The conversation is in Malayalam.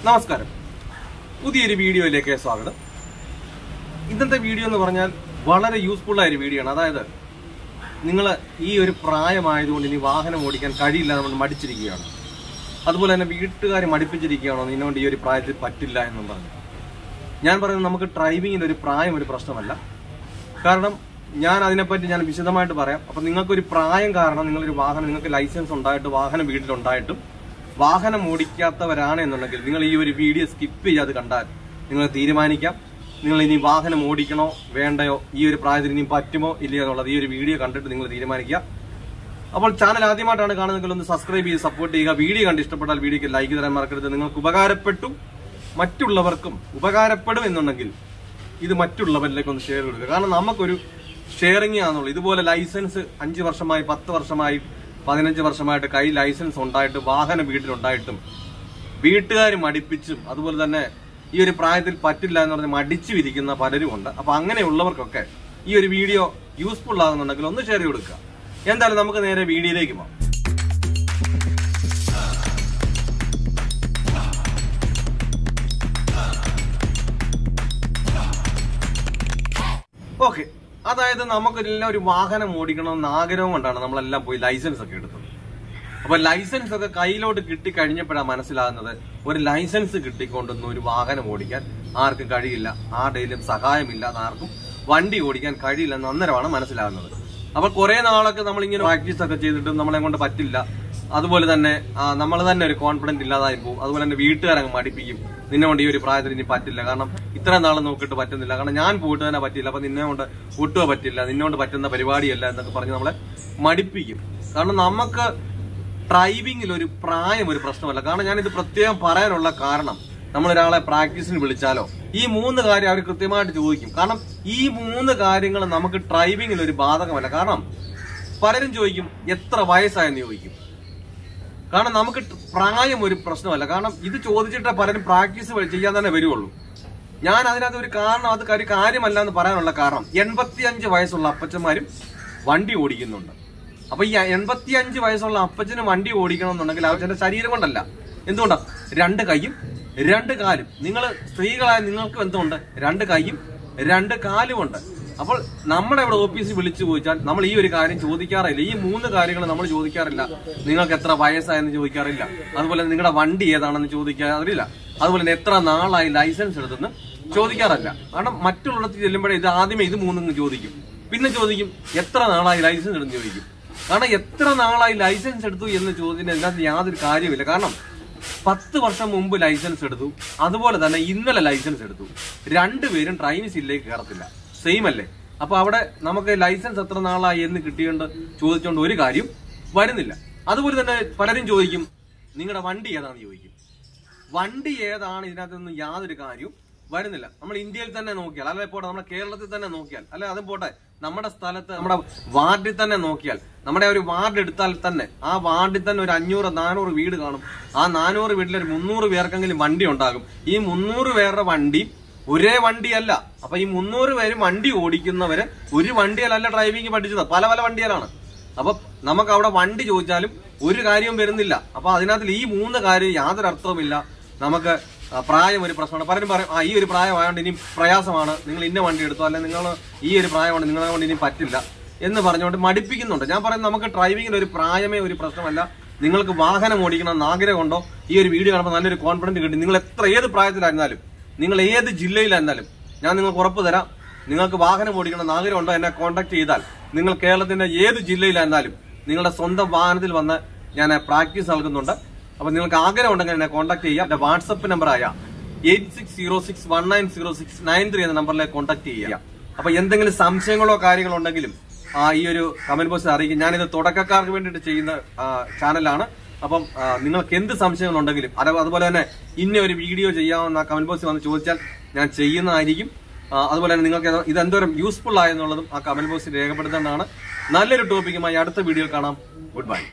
നമസ്കാരം പുതിയൊരു വീഡിയോയിലേക്ക് സ്വാഗതം ഇന്നത്തെ വീഡിയോ എന്ന് പറഞ്ഞാൽ വളരെ യൂസ്ഫുൾ ആയ ഒരു വീഡിയോ ആണ് അതായത് നിങ്ങൾ ഈ ഒരു പ്രായമായതുകൊണ്ട് ഇനി വാഹനം ഓടിക്കാൻ കഴിയില്ല നമ്മൾ മടിച്ചിരിക്കുകയാണ് അതുപോലെ തന്നെ വീട്ടുകാർ മടിപ്പിച്ചിരിക്കുകയാണോ നിന്നോണ്ട് ഈ ഒരു പ്രായത്തിൽ പറ്റില്ല എന്നും പറഞ്ഞു ഞാൻ പറയുന്നത് നമുക്ക് ഡ്രൈവിങ്ങിന്റെ ഒരു പ്രായം ഒരു പ്രശ്നമല്ല കാരണം ഞാൻ അതിനെപ്പറ്റി ഞാൻ വിശദമായിട്ട് പറയാം അപ്പൊ നിങ്ങൾക്കൊരു പ്രായം കാരണം നിങ്ങളൊരു വാഹനം നിങ്ങൾക്ക് ലൈസൻസ് ഉണ്ടായിട്ട് വാഹനം വീട്ടിലുണ്ടായിട്ടും വാഹനം ഓടിക്കാത്തവരാണ് എന്നുണ്ടെങ്കിൽ നിങ്ങൾ ഈ ഒരു വീഡിയോ സ്കിപ്പ് ചെയ്യാതെ കണ്ടാൽ നിങ്ങൾ തീരുമാനിക്കാം നിങ്ങൾ ഇനി വാഹനം ഓടിക്കണോ വേണ്ടയോ ഈ ഒരു പ്രായത്തിൽ ഇനി പറ്റുമോ ഇല്ലയോ എന്നുള്ളത് ഈ ഒരു വീഡിയോ കണ്ടിട്ട് നിങ്ങൾ തീരുമാനിക്കുക അപ്പോൾ ചാനൽ ആദ്യമായിട്ടാണ് കാണുന്നതെങ്കിൽ ഒന്ന് സബ്സ്ക്രൈബ് ചെയ്ത് സപ്പോർട്ട് ചെയ്യുക വീഡിയോ കണ്ട് ഇഷ്ടപ്പെട്ടാൽ വീഡിയോക്ക് ലൈക്ക് തരാൻ മറക്കരുത് നിങ്ങൾക്ക് ഉപകാരപ്പെട്ടു മറ്റുള്ളവർക്കും ഉപകാരപ്പെടും എന്നുണ്ടെങ്കിൽ ഇത് മറ്റുള്ളവരിലേക്ക് ഒന്ന് ഷെയർ കൊടുക്കുക കാരണം നമുക്കൊരു ഷെയറിംഗ് ആണെന്നുള്ളൂ ഇതുപോലെ ലൈസൻസ് അഞ്ച് വർഷമായി പത്ത് വർഷമായി പതിനഞ്ച് വർഷമായിട്ട് കൈ ലൈസൻസ് ഉണ്ടായിട്ട് വാഹനം വീട്ടിലുണ്ടായിട്ടും വീട്ടുകാർ മടിപ്പിച്ചും അതുപോലെ തന്നെ ഈ ഒരു പ്രായത്തിൽ പറ്റില്ല എന്ന് പറഞ്ഞ് മടിച്ചു വിരിക്കുന്ന പലരും ഉണ്ട് അപ്പൊ അങ്ങനെയുള്ളവർക്കൊക്കെ ഈ ഒരു വീഡിയോ യൂസ്ഫുൾ ആകുന്നുണ്ടെങ്കിൽ ഒന്ന് ഷെയർ ചെയ്ത് കൊടുക്കുക എന്തായാലും നമുക്ക് നേരെ വീഡിയോയിലേക്ക് പോകാം ഓക്കെ അതായത് നമുക്കെല്ലാം ഒരു വാഹനം ഓടിക്കണമെന്ന് ആഗ്രഹം കൊണ്ടാണ് നമ്മളെല്ലാം പോയി ലൈസൻസ് ഒക്കെ എടുത്തത് അപ്പൊ ലൈസൻസ് ഒക്കെ കയ്യിലോട്ട് കിട്ടി കഴിഞ്ഞപ്പോഴാണ് മനസ്സിലാകുന്നത് ഒരു ലൈസൻസ് കിട്ടിക്കൊണ്ടൊന്നും ഒരു വാഹനം ഓടിക്കാൻ ആർക്കും കഴിയില്ല ആരുടെയും സഹായമില്ലാതെ ആർക്കും വണ്ടി ഓടിക്കാൻ കഴിയില്ല എന്ന് അന്നേരമാണ് മനസ്സിലാകുന്നത് അപ്പൊ കുറെ നാളൊക്കെ നമ്മളിങ്ങനെ പ്രാക്ടീസ് ഒക്കെ ചെയ്തിട്ടും നമ്മളെ കൊണ്ട് പറ്റില്ല അതുപോലെ തന്നെ നമ്മൾ തന്നെ ഒരു കോൺഫിഡന്റ് ഇല്ലാതായി പോകും അതുപോലെ തന്നെ വീട്ടുകാരങ്ങ് മടിപ്പിക്കും നിന്നെ കൊണ്ട് ഈ ഒരു പ്രായത്തിൽ ഇനി പറ്റില്ല കാരണം ഇത്ര നാൾ നോക്കിയിട്ട് പറ്റുന്നില്ല കാരണം ഞാൻ പോയിട്ട് തന്നെ പറ്റില്ല അപ്പൊ നിന്നെ കൊണ്ട് ഒട്ടുക പറ്റില്ല നിന്നോണ്ട് പറ്റുന്ന പരിപാടിയല്ല എന്നൊക്കെ പറഞ്ഞ് നമ്മളെ മടിപ്പിക്കും കാരണം നമുക്ക് ഡ്രൈവിംഗിൽ ഒരു പ്രായം ഒരു പ്രശ്നമല്ല കാരണം ഞാൻ ഇത് പ്രത്യേകം പറയാനുള്ള കാരണം നമ്മൾ ഒരാളെ പ്രാക്ടീസിന് വിളിച്ചാലോ ഈ മൂന്ന് കാര്യം അവർ കൃത്യമായിട്ട് ചോദിക്കും കാരണം ഈ മൂന്ന് കാര്യങ്ങൾ നമുക്ക് ഡ്രൈവിംഗിൽ ഒരു ബാധകമല്ല കാരണം പലരും ചോദിക്കും എത്ര വയസ്സായെന്ന് ചോദിക്കും കാരണം നമുക്ക് പ്രായം ഒരു പ്രശ്നമല്ല കാരണം ഇത് ചോദിച്ചിട്ട് പലരും പ്രാക്ടീസ് ചെയ്യാൻ തന്നെ വരുള്ളൂ ഞാൻ അതിനകത്ത് ഒരു കാരണം അത് ഒരു കാര്യമല്ല എന്ന് പറയാനുള്ള കാരണം എൺപത്തിയഞ്ച് വയസ്സുള്ള അപ്പച്ചന്മാരും വണ്ടി ഓടിക്കുന്നുണ്ട് അപ്പൊ ഈ എൺപത്തിയഞ്ച് വയസ്സുള്ള അപ്പച്ചന് വണ്ടി ഓടിക്കണം എന്നുണ്ടെങ്കിൽ അവന്റെ ശരീരം കൊണ്ടല്ല എന്തുകൊണ്ടാ രണ്ട് കൈയും രണ്ട് കാലും നിങ്ങൾ സ്ത്രീകളായ നിങ്ങൾക്ക് എന്തുണ്ട് രണ്ട് കൈയും രണ്ട് കാലും ഉണ്ട് അപ്പോൾ നമ്മുടെ ഇവിടെ ഓഫീസിൽ വിളിച്ചു ചോദിച്ചാൽ നമ്മൾ ഈ ഒരു കാര്യം ചോദിക്കാറില്ല ഈ മൂന്ന് കാര്യങ്ങൾ നമ്മൾ ചോദിക്കാറില്ല നിങ്ങൾക്ക് എത്ര വയസ്സായെന്ന് ചോദിക്കാറില്ല അതുപോലെ നിങ്ങളുടെ വണ്ടി ഏതാണെന്ന് ചോദിക്കാറില്ല അതുപോലെ തന്നെ എത്ര നാളായി ലൈസൻസ് എടുത്തെന്ന് ചോദിക്കാറില്ല കാരണം മറ്റുള്ളിടത്ത് ചെല്ലുമ്പോഴേ ഇത് ആദ്യമേ ഇത് മൂന്നും ചോദിക്കും പിന്നെ ചോദിക്കും എത്ര നാളായി ലൈസൻസ് എടുന്ന് ചോദിക്കും കാരണം എത്ര നാളായി ലൈസൻസ് എടുത്തു എന്ന് ചോദ്യത്തിന് ഇതിനകത്ത് യാതൊരു കാര്യമില്ല കാരണം പത്ത് വർഷം മുമ്പ് ലൈസൻസ് എടുത്തു അതുപോലെ തന്നെ ഇന്നലെ ലൈസൻസ് എടുത്തു രണ്ടുപേരും ഡ്രൈവിംഗ് സീറ്റിലേക്ക് കയറത്തില്ല സെയിം അല്ലേ അപ്പൊ അവിടെ നമുക്ക് ലൈസൻസ് എത്ര നാളായി എന്ന് കിട്ടിയോണ്ട് ചോദിച്ചോണ്ട് ഒരു കാര്യം വരുന്നില്ല അതുപോലെ തന്നെ പലരും ചോദിക്കും നിങ്ങളുടെ വണ്ടി ഏതാണെന്ന് ചോദിക്കും വണ്ടി ഏതാണ് ഇതിനകത്തൊന്നും യാതൊരു കാര്യവും വരുന്നില്ല നമ്മൾ ഇന്ത്യയിൽ തന്നെ നോക്കിയാൽ അല്ലെ പോട്ടെ നമ്മുടെ കേരളത്തിൽ തന്നെ നോക്കിയാൽ അല്ലെ അതും പോട്ടെ നമ്മുടെ സ്ഥലത്ത് നമ്മുടെ വാർഡിൽ തന്നെ നോക്കിയാൽ നമ്മുടെ ഒരു വാർഡ് എടുത്താൽ തന്നെ ആ വാർഡിൽ തന്നെ ഒരു അഞ്ഞൂറ് നാനൂറ് വീട് കാണും ആ നാനൂറ് വീട്ടിൽ ഒരു മുന്നൂറ് പേർക്കെങ്കിലും വണ്ടി ഉണ്ടാകും ഈ മുന്നൂറ് പേരുടെ വണ്ടി ഒരേ വണ്ടിയല്ല അപ്പൊ ഈ മുന്നൂറ് പേര് വണ്ടി ഓടിക്കുന്നവര് ഒരു വണ്ടിയല്ല ഡ്രൈവിംഗ് പഠിച്ചത് പല പല വണ്ടികളാണ് അപ്പൊ നമുക്ക് അവിടെ വണ്ടി ചോദിച്ചാലും ഒരു കാര്യവും വരുന്നില്ല അപ്പൊ അതിനകത്ത് ഈ മൂന്ന് കാര്യം യാതൊരു അർത്ഥവുമില്ല നമുക്ക് ആ, പ്രായം ഒരു പ്രശ്നമാണ് പലരും പറയും ആ ഈ ഒരു പ്രായമായതുകൊണ്ട് ഇനി പ്രയാസമാണ് നിങ്ങൾ ഇന്ന വണ്ടി എടുത്തോ അല്ലെങ്കിൽ നിങ്ങൾ ഈ ഒരു പ്രായമാണ് നിങ്ങളെ കൊണ്ട് ഇനി പറ്റില്ല എന്ന് പറഞ്ഞുകൊണ്ട് മടിപ്പിക്കുന്നുണ്ട് ഞാൻ പറയുന്നത് നമുക്ക് ഡ്രൈവിംഗിൽ ഒരു പ്രായമേ ഒരു പ്രശ്നമല്ല നിങ്ങൾക്ക് വാഹനം ഓടിക്കണം എന്ന് ആഗ്രഹമുണ്ടോ ഈ ഒരു വീഡിയോ കാണുമ്പോൾ നല്ലൊരു കോൺഫിഡൻസ് കിട്ടി നിങ്ങൾ എത്ര ഏത് പ്രായത്തിലായിരുന്നാലും നിങ്ങൾ ഏത് ജില്ലയിലായിരുന്നാലും ഞാൻ നിങ്ങൾക്ക് ഉറപ്പ് തരാം നിങ്ങൾക്ക് വാഹനം ഓടിക്കണം എന്ന് ആഗ്രഹമുണ്ടോ എന്നെ കോൺടാക്ട് ചെയ്താൽ നിങ്ങൾ കേരളത്തിന്റെ ഏത് ജില്ലയിലായിരുന്നാലും നിങ്ങളുടെ സ്വന്തം വാഹനത്തിൽ വന്ന് ഞാൻ പ്രാക്ടീസ് നൽകുന്നുണ്ട് അപ്പൊ നിങ്ങൾക്ക് ആഗ്രഹം ഉണ്ടെങ്കിൽ എന്നെ കോൺടാക്ട് ചെയ്യാം എന്റെ വാട്സപ്പ് നമ്പറായ eight six zero six one nine zero six nine three എന്ന നമ്പറിലേക്ക് കോൺടാക്ട് ചെയ്യാം അപ്പൊ എന്തെങ്കിലും സംശയങ്ങളോ കാര്യങ്ങളോ ഉണ്ടെങ്കിലും ആ, ഈ ഒരു കമന്റ് ബോക്സിൽ അറിയിക്കും ഞാനിത് തുടക്കക്കാർക്ക് വേണ്ടിയിട്ട് ചെയ്യുന്ന ആ, ചാനലാണ് അപ്പം ആ, നിങ്ങൾക്ക് എന്ത് സംശയങ്ങളുണ്ടെങ്കിലും അത് അതുപോലെ തന്നെ ഇന്ന ഒരു വീഡിയോ ചെയ്യാമെന്ന കമന്റ് ബോക്സിൽ വന്ന് ചോദിച്ചാൽ ഞാൻ ചെയ്യുന്നതായിരിക്കും ആ, അതുപോലെ തന്നെ നിങ്ങൾക്ക് ഇത് എന്തോരം യൂസ്ഫുൾ ആയെന്നുള്ളതും ആ കമന്റ് ബോക്സിൽ രേഖപ്പെടുത്തേണ്ടതാണ് നല്ലൊരു ടോപ്പിക്കുമായി അടുത്ത വീഡിയോ കാണാം ഗുഡ് ബൈ